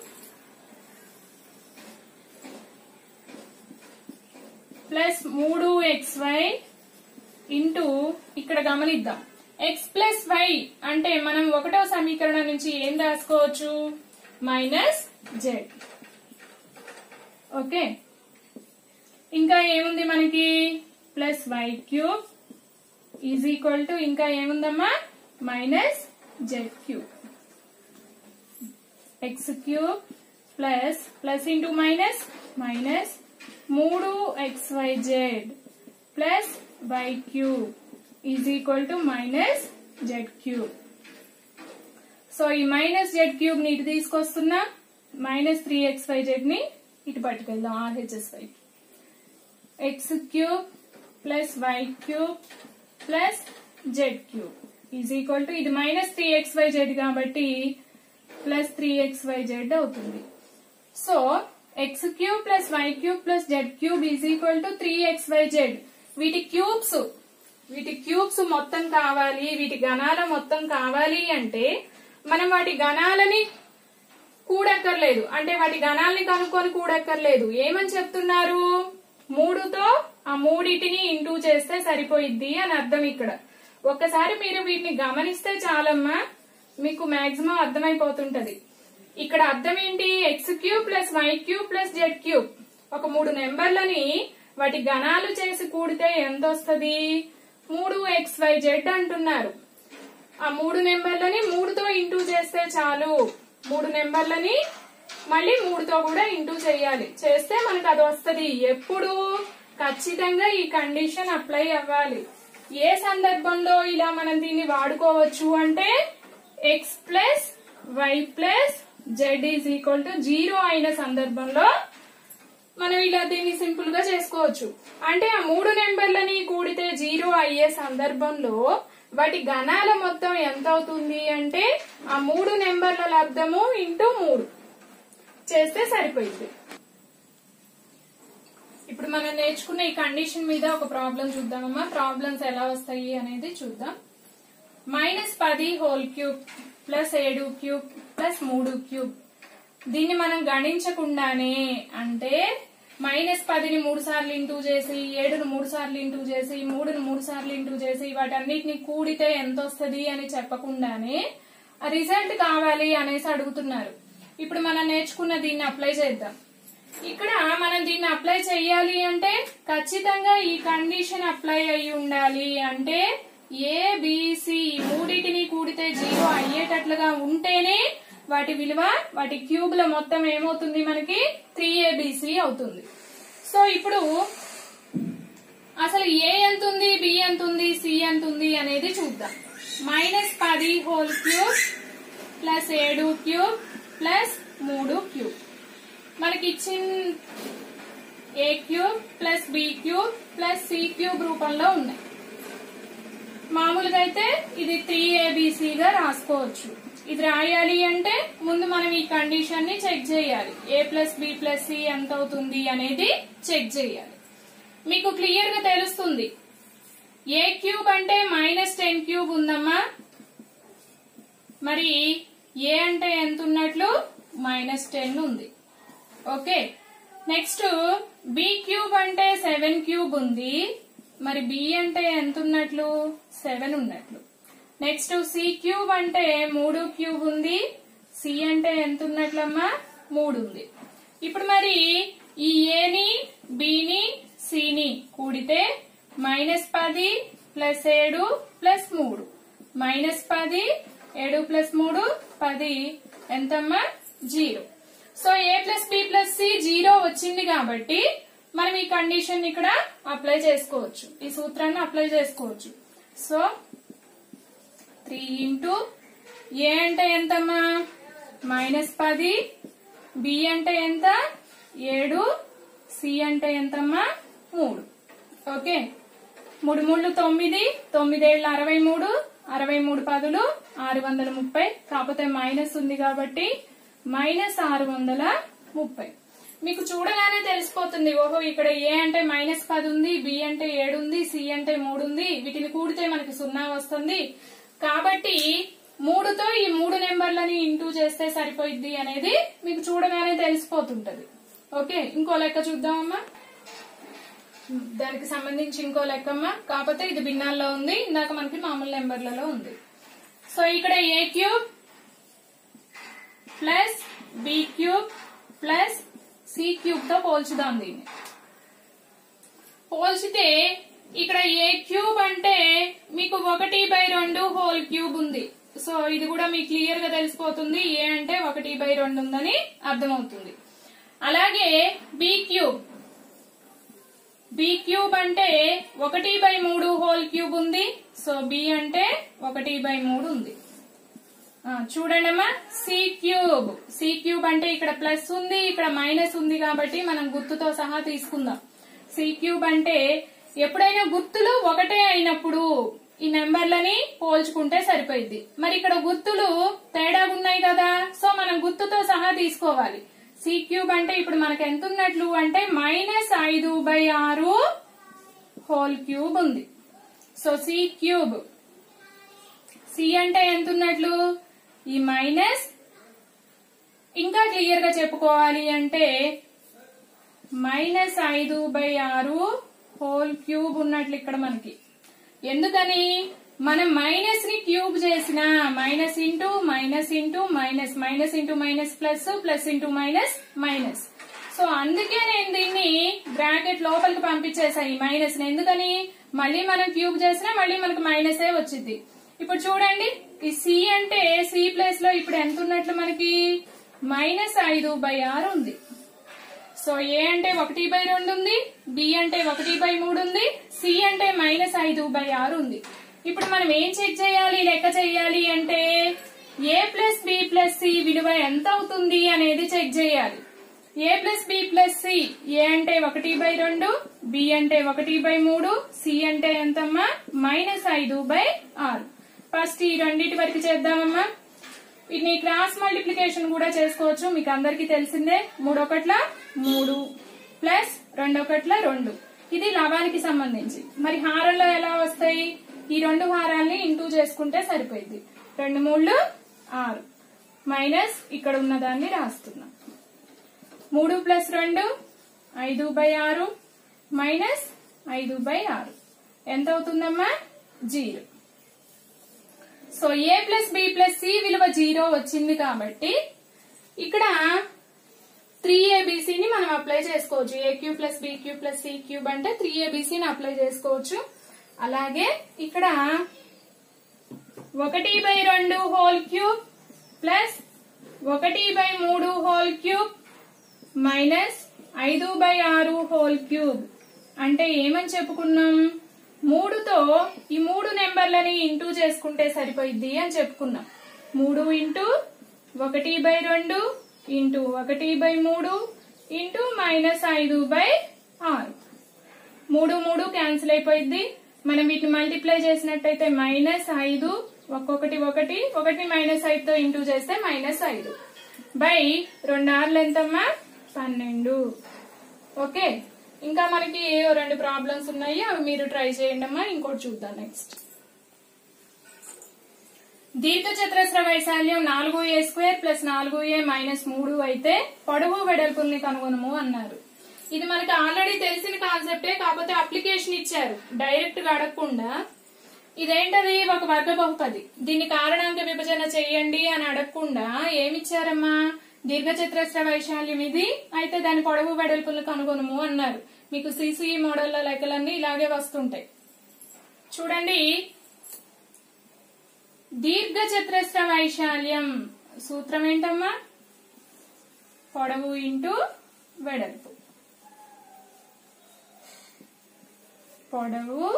plus మూడు ఎక్స్ వై ఇంటూ ఇక్కడ గమనిద్దాం ఎక్స్ ప్లస్ వై అంటే మనం ఒకటో సమీకరణం నుంచి ఏం రాసుకోవచ్చు మైనస్ జెడ్ ఓకే ఇంకా ఏముంది మనకి plus Y cube is equal to ఇంకా ఏముందమ్మా minus Z cube X cube plus plus into minus minus మూడు X Y Z plus Y cube is equal to minus Z cube so ఈ minus Z cube ని ఇటు తీసుకొస్తున్నా minus three X Y Z ని ఇటు పట్టుకెళ్దాం RHS Y X cube plus Y cube plus Z cube is equal to ఇది minus three X Y Z కాబట్టి plus three X Y Z అవుతుంది so X cube plus Y cube plus Z cube is equal to three X Y Z వీటి cubes వీటి cubes మొత్తం కావాలి వీటి గణాల మొత్తం కావాలి అంటే మనం వాటి గణాలని కూడక్కర్లేదు అంటే వాటి గణాలని కనుక్కొని కూడక్కర్లేదు ఏమని చెప్తున్నారు మూడుతో ఆ మూడిటిని ఇంటూ చేస్తే సరిపోయిద్ది అని అర్థం ఇక్కడ ఒక్కసారి మీరు వీటిని గమనిస్తే చాలమ్మా మీకు మాక్సిమం అర్థమైపోతుంటది ఇక్కడ అర్థం ఏంటి X cube plus Y cube plus Z cube ఒక మూడు నెంబర్లని వాటి గణాలు చేసి కూడితే ఎంత వస్తుంది మూడు ఎక్స్ వై జెడ్ అంటున్నారు ఆ మూడు నెంబర్లని మూడుతో ఇంటూ చేస్తే చాలు మూడు నెంబర్లని మళ్ళీ మూడుతో కూడా ఇంటూ చేయాలి చేస్తే మనకు అది వస్తుంది ఎప్పుడు ఖచ్చితంగా ఈ కండిషన్ అప్లై అవ్వాలి ఏ సందర్భంలో ఇలా మనం దీన్ని వాడుకోవచ్చు అంటే X plus Y plus Z is equal to zero అయిన సందర్భంలో మనం ఇలా దీన్ని సింపుల్ గా చేసుకోవచ్చు అంటే ఆ మూడు నెంబర్లని కూడితే జీరో అయ్యే సందర్భంలో వాటి గణాల మొత్తం ఎంత అవుతుంది అంటే ఆ మూడు నెంబర్ల లబ్ధము ఇంటూ మూడు చేస్తే సరిపోయింది ఇప్పుడు మనం నేర్చుకున్న ఈ కండిషన్ మీద ఒక ప్రాబ్లం చూద్దామమ్మా ప్రాబ్లమ్స్ ఎలా వస్తాయి అనేది చూద్దాం మైనస్ పది హోల్ క్యూబ్ ప్లస్ ఏడు క్యూబ్ ప్లస్ మూడు క్యూబ్ దీన్ని మనం గణించకుండానే అంటే మైనస్ పదిని మూడు సార్లు ఇంటూ చేసి ఏడును మూడు సార్లు ఇంటూ చేసి మూడును మూడు సార్లు ఇంటూ చేసి వాటన్నిటిని కూడితే ఎంత వస్తుంది అని చెప్పకుండానే ఆ రిజల్ట్ కావాలి అనేసి అడుగుతున్నారు ఇప్పుడు మనం నేర్చుకున్న దీన్ని అప్లై చేద్దాం ఇక్కడ మనం దీన్ని అప్లై చేయాలి అంటే ఖచ్చితంగా ఈ కండిషన్ అప్లై అయి ఉండాలి అంటే ఏ బిసి మూడింటిని కూడితే జీరో అయ్యేటట్లుగా ఉంటేనే వాటి విలువ వాటి క్యూబ్ల మొత్తం ఏమవుతుంది మనకి త్రీ ఏబిసి అవుతుంది సో ఇప్పుడు అసలు ఏ ఎంత ఉంది బి ఎంత ఉంది సి ఎంత ఉంది అనేది చూద్దాం మైనస్ పది హోల్ క్యూబ్ ప్లస్ ఏడు క్యూబ్ ప్లస్ మూడు క్యూబ్ మనకి ఇచ్చిన A cube plus B cube plus C cube రూపంలో ఉన్నాయి మామూలుగా అయితే ఇది త్రీ ఏబిసిగా రాసుకోవచ్చు ఇది రాయాలి అంటే ముందు మనం ఈ కండిషన్ ని చెక్ చేయాలి A plus B plus C ఎంత అవుతుంది అనేది చెక్ చేయాలి మీకు క్లియర్ గా తెలుస్తుంది ఏ క్యూబ్ అంటే మైనస్ టెన్ క్యూబ్ ఉందమ్మా మరి ఏ అంటే ఎంత ఉన్నట్లు మైనస్ టెన్ ఉంది ఓకే నెక్స్ట్ బి క్యూబ్ అంటే సెవెన్ క్యూబ్ ఉంది మరి బి అంటే ఎంత ఉన్నట్లు సెవెన్ ఉన్నట్లు నెక్స్ట్ సి క్యూబ్ అంటే మూడు క్యూబ్ ఉంది సి అంటే ఎంత ఉన్నట్లమ్మా మూడు ఉంది ఇప్పుడు మరి ఈ ఏని బిని సిని కూడితే మైనస్ పది ప్లస్ ఏడు ప్లస్ మూడు మైనస్ పది ఏడు ప్లస్ మూడు పది ఎంతమ్మా zero so A plus B plus C zero వచ్చింది కాబట్టి మనం ఈ కండిషన్ ఇక్కడ అప్లై చేసుకోవచ్చు ఈ సూత్రాన్ని అప్లై చేసుకోవచ్చు సో త్రీ ఇంటూ ఏ అంటే ఎంతమ్మా మైనస్ పది బి అంటే ఎంత ఏడు సి అంటే ఎంతమ్మా మూడు ఓకే మూడు మూడు తొమ్మిది తొమ్మిదేళ్ళ అరవై మూడు అరవై మూడు పదులు ఆరు వందల ముప్పై కాకపోతే మైనస్ ఉంది కాబట్టి మైనస్ ఆరు వందల ముప్పై మీకు చూడగానే తెలిసిపోతుంది ఓహో ఇక్కడ ఏ అంటే మైనస్ పది ఉంది బి అంటే ఏడు ఉంది సి అంటే మూడు ఉంది వీటిని కూడితే మనకి సున్నా వస్తుంది కాబట్టి మూడుతో ఈ మూడు నెంబర్లని ఇంటూ చేస్తే సరిపోయిద్ది అనేది మీకు చూడగానే తెలిసిపోతుంటది ఓకే ఇంకో లెక్క చూద్దామమ్మా దానికి సంబంధించి ఇంకో లెక్కమ్మా కాకపోతే ఇది భిన్నాల్లో ఉంది ఇందాక మనకి మామూలు నెంబర్లలో ఉంది సో ఇక్కడ A cube plus B cube plus C cube తో పోల్చుదాం దీన్ని పోల్చితే ఇక్కడ ఏ క్యూబ్ అంటే మీకు ఒకటి బై రెండు హోల్ క్యూబ్ ఉంది సో ఇది కూడా మీకు క్లియర్ గా తెలిసిపోతుంది ఏ అంటే ఒకటి బై రెండు ఉందని అర్థమవుతుంది అలాగే బి క్యూబ్ బి క్యూబ్ అంటే ఒకటి బై మూడు హోల్ క్యూబ్ ఉంది సో బి అంటే ఒకటి బై మూడు ఉంది ఆ, చూడండమ్మా సి క్యూబ్ సి క్యూబ్ అంటే ఇక్కడ ప్లస్ ఉంది ఇక్కడ మైనస్ ఉంది కాబట్టి మనం గుర్తుతో సహా తీసుకుందాం సి క్యూబ్ అంటే ఎప్పుడైనా గుర్తులు ఒకటే అయినప్పుడు ఈ నెంబర్లని పోల్చుకుంటే సరిపోయింది మరి ఇక్కడ గుర్తులు తేడాగా ఉన్నాయి కదా సో మనం గుర్తుతో సహా తీసుకోవాలి సి క్యూబ్ అంటే ఇప్పుడు మనకు ఎంత ఉన్నట్లు అంటే మైనస్ ఐదు బై ఆరు హోల్ క్యూబ్ ఉంది సో సి క్యూబ్ సి అంటే ఎంత ఉన్నట్లు ఈ మైనస్ ఇంకా క్లియర్ గా చెప్పుకోవాలి అంటే మైనస్ ఐదు బై ఆరు హోల్ క్యూబ్ ఉన్నట్లు ఇక్కడ మనకి ఎందుకని మనం మైనస్ ని క్యూబ్ చేసిన minus into minus into minus minus into minus plus plus into minus minus so అందుకే నేను దీన్ని బ్రాకెట్ లోపలికి పంపించేసా ఈ మైనస్ ని ఎందుకని మళ్ళీ మనం క్యూబ్ చేసినా మళ్ళీ మనకు మైనస్ ఏ వచ్చింది ఇప్పుడు చూడండి ఈ సి అంటే సి ప్లేస్ లో ఇప్పుడు ఎంత ఉన్నట్లు మనకి మైనస్ ఐదు బై ఆరు ఉంది సో ఏ అంటే ఒకటి బై రెండు ఉంది బి అంటే ఒకటి బై మూడు ఉంది సి అంటే మైనస్ ఐదు బై ఆరు ఉంది ఇప్పుడు మనం ఏం చెక్ చేయాలి లెక్క చేయాలి అంటే A plus B plus C విలువ ఎంత అవుతుంది అనేది చెక్ చేయాలి A plus B plus C A అంటే ఒకటి బై రెండు బి అంటే ఒకటి బై మూడు సి అంటే ఎంతమ్మా మైనస్ ఐదు బై ఆరు ఫస్ట్ ఈ రెండింటి వరకు చేద్దామమ్మా వీటిని క్రాస్ మల్టిప్లికేషన్ కూడా చేసుకోవచ్చు మీకు అందరికీ తెలిసిందే మూడు ఒకట్ల మూడు ప్లస్ రెండు ఒకట్ల రెండు ఇది లవానికి సంబంధించి మరి హారంలో ఎలా వస్తాయి ఈ రెండు హారాల్ని ఇంటూ చేసుకుంటే సరిపోయింది రెండు మూడు ఆరు మైనస్ ఇక్కడ ఉన్న దాన్ని రాస్తున్నాం మూడు ప్లస్ రెండు ఐదు బై ఆరు మైనస్ ఐదు బై ఆరు ఎంత అవుతుందమ్మా zero so A plus B plus C విలువ జీరో వచ్చింది కాబట్టి ఇక్కడ త్రీ ఏబిసిని మనం అప్లై చేసుకోవచ్చు A cube plus B cube plus C cube అంటే త్రీ ఏబిసిని అప్లై చేసుకోవచ్చు అలాగే ఇక్కడ ఒకటి బై రెండు హోల్ క్యూబ్ ప్లస్ ఒకటి బై మూడు హోల్ క్యూబ్ మైనస్ ఐదు బై ఆరు హోల్ క్యూబ్ అంటే ఏమని చెప్పుకున్నాం మూడుతో ఈ మూడు నెంబర్లని ఇంటూ చేసుకుంటే సరిపోయిద్ది అని చెప్పుకున్నాం మూడు ఇంటూ ఒకటి బై రెండు ఇంటూ ఒకటి బై మూడు ఇంటూ మైనస్ ఐదు బై ఆరు మూడు మూడు క్యాన్సిల్ అయిపోయింది మనం వీటిని మల్టిప్లై చేసినట్టయితే మైనస్ ఐదు ఒక్కొక్కటి ఒకటి ఒకటి మైనస్ ఐదుతో ఇంటూ చేస్తే మైనస్ ఐదు బై రెండు ఆర్లు ఎంతమ్మా పన్నెండు ఓకే ఇంకా మనకి ఓ రెండు ప్రాబ్లమ్స్ ఉన్నాయి అవి మీరు ట్రై చేయండి అమ్మా ఇంకోటి చూద్దాం నెక్స్ట్ దీర్ఘచతురస్ర వైశాల్యం నాలుగు ఏ స్క్వేర్ ప్లస్ నాలుగు ఏ మైనస్ మూడు అయితే పొడవు వెడల్పుల్ని కనుగొనము అన్నారు ఇది మనకి ఆల్రెడీ తెలిసిన కాన్సెప్టే కాకపోతే అప్లికేషన్ ఇచ్చారు డైరెక్ట్ గా అడగకుండా ఇదేంటది ఒక వర్గ బహుపది దీన్ని కారణాంక విభజన చేయండి అని అడగకుండా ఏమిచ్చారమ్మా దీర్ఘచతురస్ర వైశాల్యం ఇది అయితే దాని పొడవు వెడల్పులు కనుగొనము అన్నారు మీకు సిసిఈ మోడల్లో లెక్కలన్నీ ఇలాగే వస్తుంటాయి చూడండి దీర్ఘచతురస్ర వైశాల్యం సూత్రం ఏంటమ్మా పొడవు ఇంటూ వెడల్పు పొడవు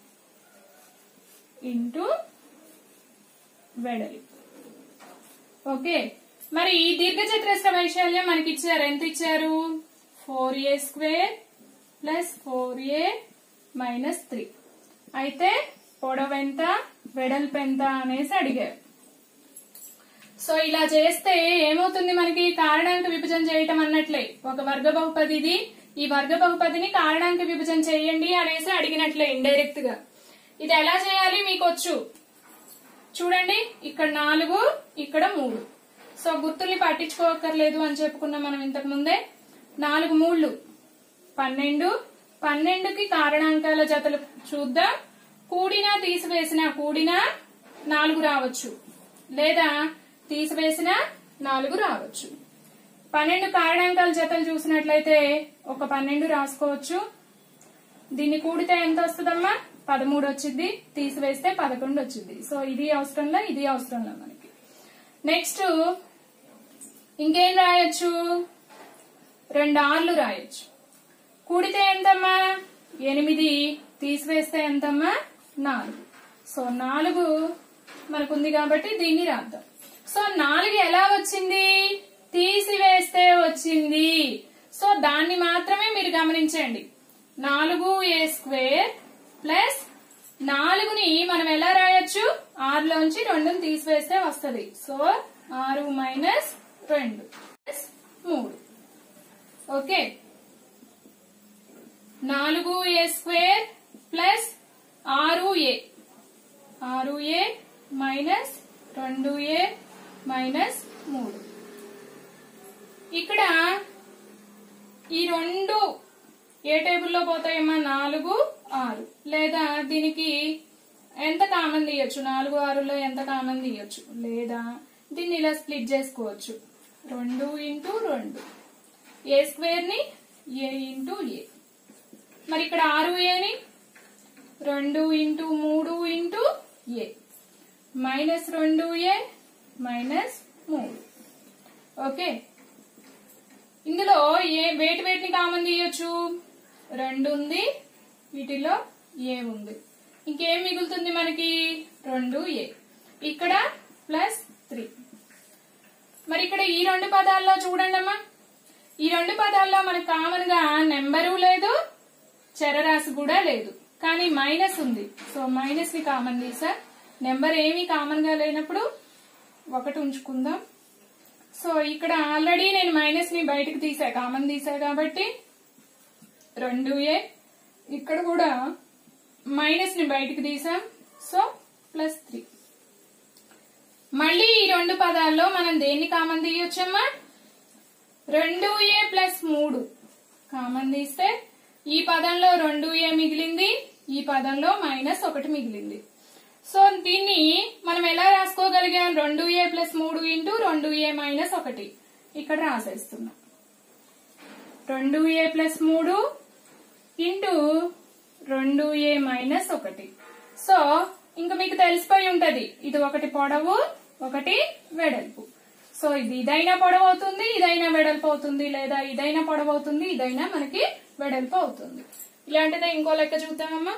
ఇంటూ వెడల్పు ఓకే మరి ఈ దీర్ఘచతురస్ర వైశాల్యం మనకి ఇచ్చారు ఎంత ఇచ్చారు four A square plus four A minus three అయితే పొడవు ఎంత వెడల్పు ఎంత అనేసి అడిగారు సో ఇలా చేస్తే ఏమవుతుంది మనకి కారణాంక విభజన చేయటం అన్నట్లే ఒక వర్గ బహుపది ఇది ఈ వర్గ బహుపదిని కారణాంక విభజన చేయండి అనేసి అడిగినట్లే ఇండైరెక్ట్ గా ఇది ఎలా చేయాలి మీకు వచ్చు చూడండి ఇక్కడ నాలుగు ఇక్కడ మూడు సో గుర్తుల్ని పట్టించుకోకర్లేదు అని చెప్పుకున్నాం మనం ఇంతకు ముందే నాలుగు మూళ్ళు పన్నెండు పన్నెండుకి కారణాంకాల జతలు చూద్దాం కూడినా తీసివేసిన కూడినా నాలుగు రావచ్చు లేదా తీసివేసిన నాలుగు రావచ్చు పన్నెండు కారణాంకాల జతలు చూసినట్లయితే ఒక పన్నెండు రాసుకోవచ్చు దీన్ని కూడితే ఎంత వస్తుందమ్మా పదమూడు వచ్చింది తీసివేస్తే పదకొండు వచ్చింది సో ఇది అవసరంలో ఇది అవసరంలో మనకి నెక్స్ట్ ఇంకేం రాయొచ్చు రెండు ఆర్లు రాయొచ్చు కూడితే ఎంతమ్మా ఎనిమిది తీసివేస్తే ఎంతమ్మా నాలుగు సో నాలుగు మనకుంది కాబట్టి దీన్ని రాద్దాం సో నాలుగు ఎలా వచ్చింది తీసివేస్తే వచ్చింది సో దాన్ని మాత్రమే మీరు గమనించండి నాలుగు ఏ స్క్వేర్ ప్లస్ నాలుగుని మనం ఎలా రాయొచ్చు ఆరులోంచి రెండుని తీసివేస్తే వస్తది సో ఆరు మైనస్ రెండు ప్లస్ మూడు ఓకే నాలుగు ఏ స్క్వేర్ ప్లస్ ఆరు ఏ ఆరు ఏ మైనస్ రెండు ఏ మైనస్ మూడు ఇక్కడ ఈ రెండు ఏ టేబుల్లో పోతాయమ్మా నాలుగు ఆరు లేదా దీనికి ఎంత కామన్ తీయొచ్చు నాలుగు ఆరులో ఎంత కామన్ తీయొచ్చు లేదా దీన్ని ఇలా స్ప్లిట్ చేసుకోవచ్చు రెండు ఇంటూ రెండు ఏ స్క్వేర్ ని ఏ ఇంటూ ఏ మరి ఇక్కడ ఆరు ఏని రెండు ఇంటూ మూడు ఇంటూ ఏ మైనస్ రెండు ఏ మైనస్ మూడు ఓకే ఇందులో ఏ వేటి వేటిని కామన్ తీయొచ్చు రెండు ఉంది వీటిలో ఏ ఉంది ఇంకేం మిగులుతుంది మనకి రెండు ఏ ఇక్కడ ప్లస్ త్రీ మరి ఇక్కడ ఈ రెండు పదాల్లో చూడండి అమ్మా ఈ రెండు పదాల్లో మనకు కామన్ గా నెంబరు లేదు చరరాశి కూడా లేదు కానీ మైనస్ ఉంది సో మైనస్ ని కామన్ తీసా నెంబర్ ఏమీ కామన్ గా లేనప్పుడు ఒకటి ఉంచుకుందాం సో ఇక్కడ ఆల్రెడీ నేను మైనస్ ని బయటకు తీసా కామన్ తీసా కాబట్టి రెండు ఏ ఇక్కడ కూడా మైనస్ ని బయటకు తీసాం సో ప్లస్ త్రీ మళ్ళీ ఈ రెండు పదాల్లో మనం దేన్ని కామన్ తీయొచ్చమ్మా రెండు ఏ ప్లస్ మూడు కామన్ తీస్తే ఈ పదంలో రెండు ఏ మిగిలింది ఈ పదంలో మైనస్ ఒకటి మిగిలింది సో దీన్ని మనం ఎలా రాసుకోగలిగాం రెండు ఏ ప్లస్ మూడు ఇంటూ రెండు ఏ మైనస్ ఒకటి ఇక్కడ రాసేస్తున్నాం రెండు ఏ ప్లస్ మూడు ఇంటూ రెండు ఏ మైనస్ ఒకటి సో ఇంకా మీకు తెలిసిపోయి ఉంటది ఇది ఒకటి పొడవు ఒకటి వెడల్పు సో ఇది ఇదైనా పొడవు అవుతుంది ఇదైనా వెడల్పు అవుతుంది లేదా ఇదైనా పొడవు అవుతుంది ఇదైనా మనకి వెడల్పు అవుతుంది ఇలాంటిదే ఇంకో లెక్క చూద్దామమ్మా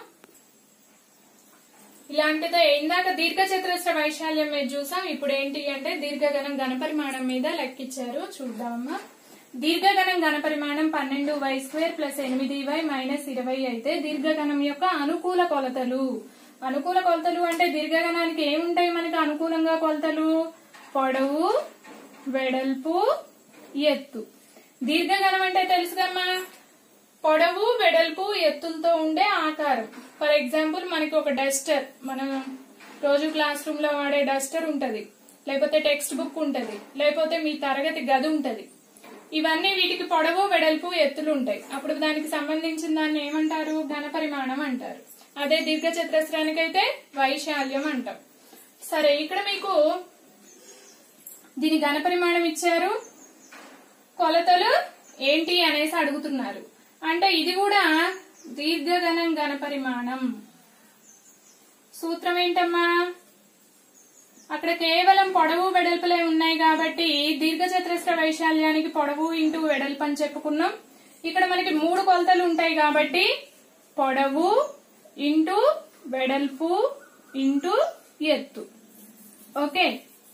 ఇలాంటిదే ఇందాక దీర్ఘ చతురస్ర వైశాల్యం మీద చూసాం ఇప్పుడు ఏంటి అంటే దీర్ఘగణం ఘనపరిమాణం మీద లెక్కిచ్చారు చూద్దామమ్మా దీర్ఘగణం ఘనపరిమాణం పన్నెండు వై స్క్వేర్ ప్లస్ ఎనిమిది వై మైనస్ ఇరవై అయితే దీర్ఘగణం యొక్క అనుకూల కొలతలు అనుకూల కొలతలు అంటే దీర్ఘగణానికి ఏముంటాయి మనకి అనుకూలంగా కొలతలు పొడవు వెడల్పు ఎత్తు దీర్ఘగణం అంటే తెలుసుకమ్మా పొడవు వెడల్పు ఎత్తులతో ఉండే ఆకారం ఫర్ ఎగ్జాంపుల్ మనకి ఒక డస్టర్ మనం రోజు క్లాస్ రూమ్ లో వాడే డస్టర్ ఉంటది లేకపోతే టెక్స్ట్ బుక్ ఉంటది లేకపోతే మీ తరగతి గది ఉంటది ఇవన్నీ వీటికి పొడవు వెడల్పు ఎత్తులు ఉంటాయి అప్పుడు దానికి సంబంధించిన దాన్ని ఏమంటారు ఘన పరిమాణం అంటారు అదే దీర్ఘ చతురస్రానికైతే వైశాల్యం అంటాం సరే ఇక్కడ మీకు దీని ఘన పరిమాణం ఇచ్చారు కొలతలు ఏంటి అనేసి అడుగుతున్నారు అంటే ఇది కూడా దీర్ఘగణం ఘన పరిమాణం సూత్రం ఏంటమ్మా అక్కడ కేవలం పొడవు వెడల్పులే ఉన్నాయి కాబట్టి దీర్ఘచతురస్ర వైశాల్యానికి పొడవు ఇంటూ వెడల్పు అని చెప్పుకున్నాం ఇక్కడ మనకి మూడు కొలతలు ఉంటాయి కాబట్టి పొడవు ఇంటూ వెడల్పు ఇంటూ ఎత్తు ఓకే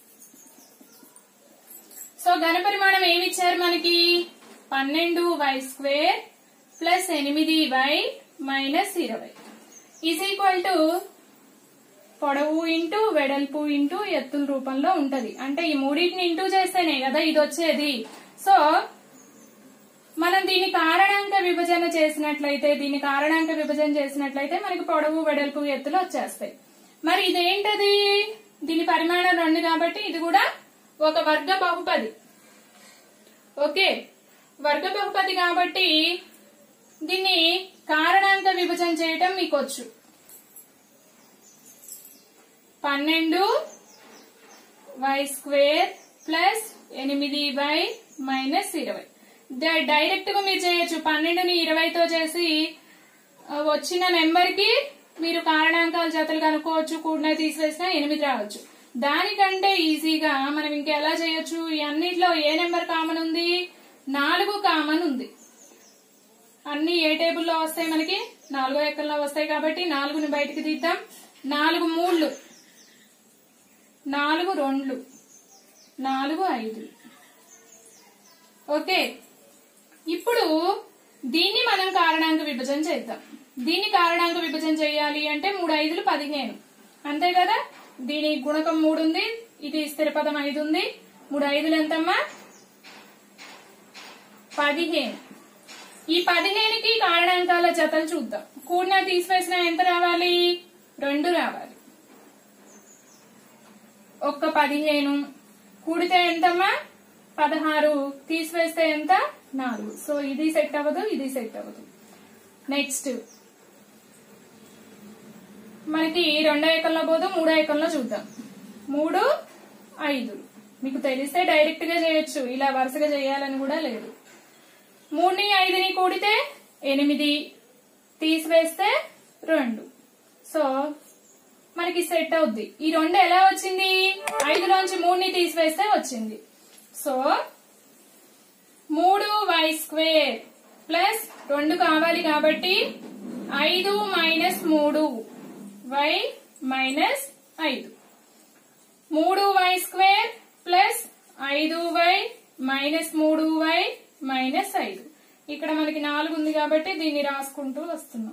సో ఘన పరిమాణం ఏమి ఇచ్చారు మనకి పన్నెండు వై స్క్వేర్ ప్లస్ ఎనిమిది వై మైనస్ ఇరవై ఈజ్ ఈక్వల్ టు పొడవు ఇంటూ వెడల్పు ఇంటూ ఎత్తుల రూపంలో ఉంటది అంటే ఈ మూడింటిని ఇంటూ చేస్తేనే కదా ఇది వచ్చేది సో మనం దీని కారణాంక విభజన చేసినట్లయితే దీని కారణాంక విభజన చేసినట్లయితే మనకి పొడవు వెడల్పు ఎత్తులు వచ్చేస్తాయి మరి ఇదేంటది దీని పరిమాణం రెండు కాబట్టి ఇది కూడా ఒక వర్గ బహుపది ఓకే వర్గ బహుపది కాబట్టి దీన్ని కారణాంక విభజన చేయటం మీకు వచ్చు పన్నెండు వై స్క్వేర్ ప్లస్ ఎనిమిది వై మైనస్ ఇరవై డ- డైరెక్ట్ గా మీరు చేయొచ్చు పన్నెండుని ఇరవైతో చేసి ఆ, వచ్చిన నెంబర్ కి మీరు కారణాంకాల జతలు కనుక్కోవచ్చు కూడిన తీసివేసినా ఎనిమిది రావచ్చు దానికంటే ఈజీగా మనం ఇంకెలా చేయొచ్చు ఈ అన్నిట్లో ఏ నెంబర్ కామన్ ఉంది నాలుగు కామన్ ఉంది అన్ని ఏ టేబుల్లో వస్తాయి మనకి నాలుగో ఎక్కల్లో వస్తాయి కాబట్టి నాలుగుని బయటికి తీద్దాం నాలుగు మూళ్ళు నాలుగు రెండ్లు నాలుగు ఐదు ఓకే ఇప్పుడు దీన్ని మనం కారణాంక విభజన చేద్దాం దీన్ని కారణాంక విభజన చేయాలి అంటే మూడు ఐదులు పదిహేను అంతే కదా దీని గుణకం మూడు ఉంది ఇది స్థిర పదం ఐదు ఉంది మూడు ఐదులు ఎంతమ్మా పదిహేను ఈ పదిహేనుకి కారణాంకాల జతలు చూద్దాం కూడిన తీసివేసిన ఎంత రావాలి రెండు రావాలి ఒక్క పదిహేను కూడితే ఎంతమ్మా పదహారు తీసివేస్తే ఎంత నాలుగు సో ఇది సెట్ అవ్వదు ఇది సెట్ అవ్వదు నెక్స్ట్ మనకి రెండో ఏకంలో పోదు మూడో ఏకంలో చూద్దాం మూడు ఐదు మీకు తెలిస్తే డైరెక్ట్ గా చేయొచ్చు ఇలా వరుసగా చేయాలని కూడా లేదు మూడుని ఐదుని కూడితే ఎనిమిది తీసివేస్తే రెండు సో మనకి సెట్ అవుద్ది ఈ రెండు ఎలా వచ్చింది ఐదులోంచి మూడుని తీసివేస్తే వచ్చింది సో మూడు వై స్క్వేర్ ప్లస్ రెండు కావాలి కాబట్టి ఐదు మైనస్ మూడు వై మైనస్ ఐదు మూడు వై స్క్వేర్ ప్లస్ ఐదు వై మైనస్ మూడు వై మైనస్ ఐదు ఇక్కడ మనకి నాలుగు ఉంది కాబట్టి దీన్ని రాసుకుంటూ వస్తున్నాం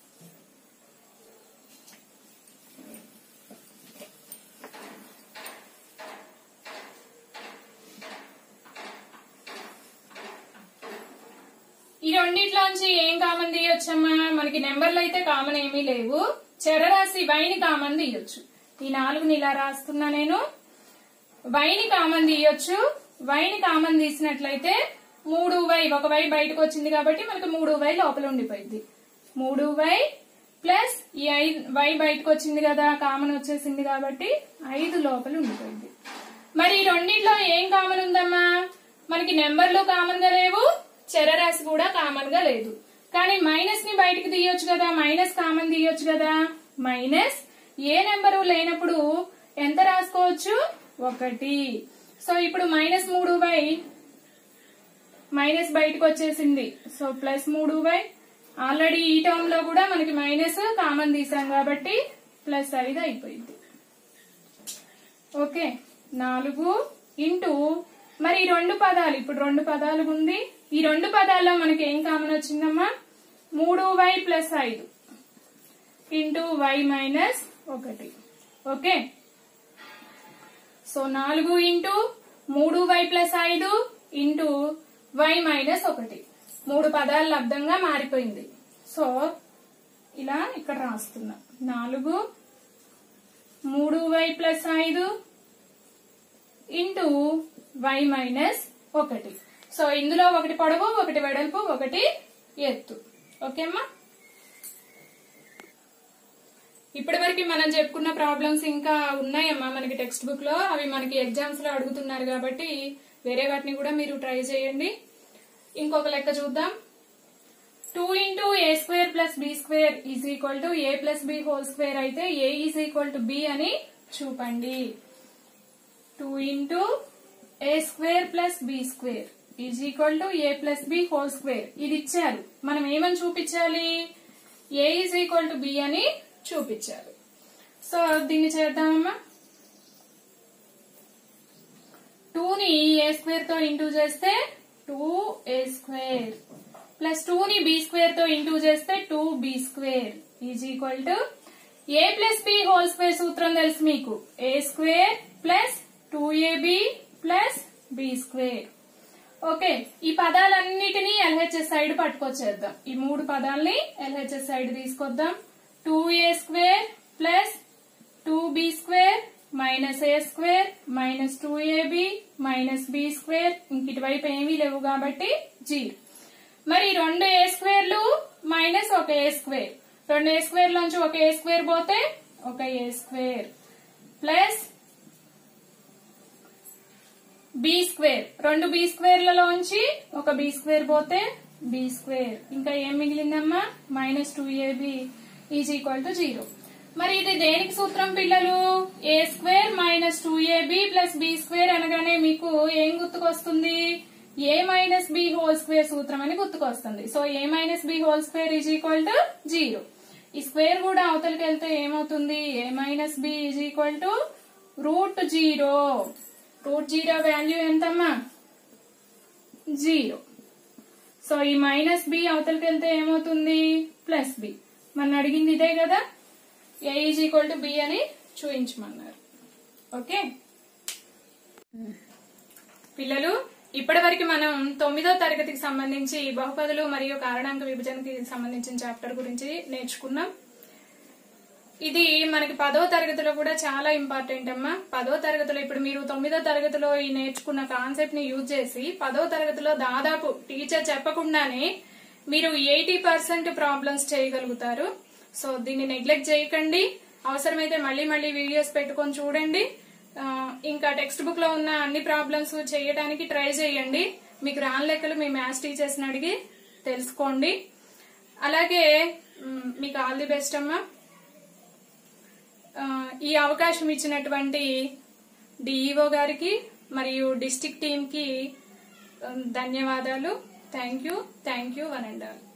ఈ రెండిట్లోంచి ఏం కామన్ తీయొచ్చమ్మా మనకి నెంబర్లు అయితే కామన్ ఏమీ లేవు చరరాశి వైని కామన్ తీయొచ్చు ఈ నాలుగుని ఇలా రాస్తున్నా నేను వైని కామన్ తీయొచ్చు వైని కామన్ తీసినట్లయితే మూడు వై ఒక వై బయటకు వచ్చింది కాబట్టి మనకు మూడు వై లోపల ఉండిపోయింది మూడు వై ప్లస్ ఈ ఐదు వై బయటకు వచ్చింది కదా కామన్ వచ్చేసింది కాబట్టి ఐదు లోపల ఉండిపోయింది మరి ఈ రెండిట్లో ఏం కామన్ ఉందమ్మా మనకి నెంబర్లు కామన్ గా లేవు చరరాశి కూడా కామన్ గా లేదు కానీ మైనస్ ని బయటకు తీయొచ్చు కదా మైనస్ కామన్ తీయొచ్చు కదా మైనస్ ఏ నెంబరు లేనప్పుడు ఎంత రాసుకోవచ్చు ఒకటి సో ఇప్పుడు మైనస్ మూడు బై మైనస్ బయటకు వచ్చేసింది సో ప్లస్ మూడు బై ఆల్రెడీ ఈ టర్మ్ లో కూడా మనకి మైనస్ కామన్ తీసాం కాబట్టి ప్లస్ ఐదు అయిపోయింది ఓకే నాలుగు ఇంటూ మరి ఈ రెండు పదాలు ఇప్పుడు రెండు పదాలు ఉంది ఈ రెండు పదాల్లో మనకి ఏం కామన్ వచ్చిందమ్మా మూడు వై ప్లస్ ఐదు ఇంటూ వై మైనస్ ఒకటి ఓకే సో నాలుగు ఇంటూ మూడు వై ప్లస్ ఐదు ఇంటూ వై మైనస్ ఒకటి మూడు పదాలు లబ్ధంగా మారిపోయింది సో ఇలా ఇక్కడ రాస్తున్నా నాలుగు మూడు వై ప్లస్ ఐదు ఇంటూ వై మైనస్ ఒకటి సో ఇందులో ఒకటి పొడవు ఒకటి వెడల్పు ఒకటి ఎత్తు ఓకే అమ్మా ఇప్పటి వరకు మనం చెప్పుకున్న ప్రాబ్లమ్స్ ఇంకా ఉన్నాయమ్మా మనకి టెక్స్ట్ బుక్ లో అవి మనకి ఎగ్జామ్స్ లో అడుగుతున్నారు కాబట్టి వేరే వాటిని కూడా మీరు ట్రై చేయండి ఇంకొక లెక్క చూద్దాం two into A square plus B square is equal to A plus B whole square అయితే A is equal to B అని చూపండి two into A square plus B square is equal to A plus B whole square ఇది ఇచ్చారు మనం ఏమని చూపించాలి A is equal to B అని చూపించారు సో దీన్ని చేద్దామమ్మా టూని ఏ స్క్వేర్ తో ఇంటూ చేస్తే two A square plus two ని బి స్క్వేర్ తో ఇంటూ చేస్తే two B square is equal to A plus B whole square సూత్రం తెలుసు మీకు A square plus two A B plus B square okay ఈ పదాలన్నిటినీ ఎల్హెచ్ఎస్ సైడ్ పట్టుకొచ్చేద్దాం ఈ మూడు పదాలని ఎల్హెచ్ఎస్ సైడ్ తీసుకొద్దాం two A square plus two B square minus A square minus two A B minus B square ఇంక ఇటువైపు ఏమీ లేవు కాబట్టి జీరో మరి రెండు ఏ స్క్వేర్లు మైనస్ ఒక ఏ స్క్వేర్ రెండు ఏ స్క్వేర్ లోంచి ఒక ఏ స్క్వేర్ పోతే ఒక A square plus B square రెండు బి స్క్వేర్లలోంచి ఒక బి స్క్వేర్ పోతే బి స్క్వేర్ ఇంకా ఏం మిగిలిందమ్మా minus two A B is equal to zero మరి ఇది దేనికి సూత్రం పిల్లలు A square minus two A B plus B square అనగానే మీకు ఏం గుర్తుకొస్తుంది A minus B whole square సూత్రం అని గుర్తుకొస్తుంది so A minus B whole square is equal to zero ఈ స్క్వేర్ కూడా అవతలకి వెళ్తే ఏమవుతుంది ఏ minus B is equal to root zero root zero value ఎంతమ్మా జీరో సో ఈ మైనస్ బి అవతలకి వెళ్తే ఏమవుతుంది ప్లస్ బి మన అడిగింది ఇదే కదా A is equal to B అని చూపించమన్నారు ఓకే పిల్లలు ఇప్పటి వరకు మనం తొమ్మిదో తరగతికి సంబంధించి బహుపదులు మరియు కారణాంక విభజనకి సంబంధించిన చాప్టర్ గురించి నేర్చుకున్నాం ఇది మనకి పదో తరగతిలో కూడా చాలా ఇంపార్టెంట్ అమ్మా పదో తరగతిలో ఇప్పుడు మీరు తొమ్మిదో తరగతిలో ఈ నేర్చుకున్న కాన్సెప్ట్ ని యూజ్ చేసి పదో తరగతిలో దాదాపు టీచర్ చెప్పకుండానే మీరు ఎయిటీ పర్సెంట్ ప్రాబ్లమ్స్ చేయగలుగుతారు సో దీన్ని నెగ్లెక్ట్ చేయకండి అవసరమైతే మళ్ళీ మళ్ళీ వీడియోస్ పెట్టుకొని చూడండి ఆ, ఇంకా టెక్స్ట్ బుక్ లో ఉన్న అన్ని ప్రాబ్లమ్స్ చేయడానికి ట్రై చేయండి మీకు రాని లెక్కలు మీ మ్యాథ్స్ టీచర్స్ ని అడిగి తెలుసుకోండి అలాగే మ్, మీకు ఆల్ ది బెస్ట్ అమ్మా ఆ, ఈ అవకాశం ఇచ్చినటువంటి డిఈఓ గారికి మరియు డిస్టిక్ టీమ్ కి ధన్యవాదాలు thank you thank you one and all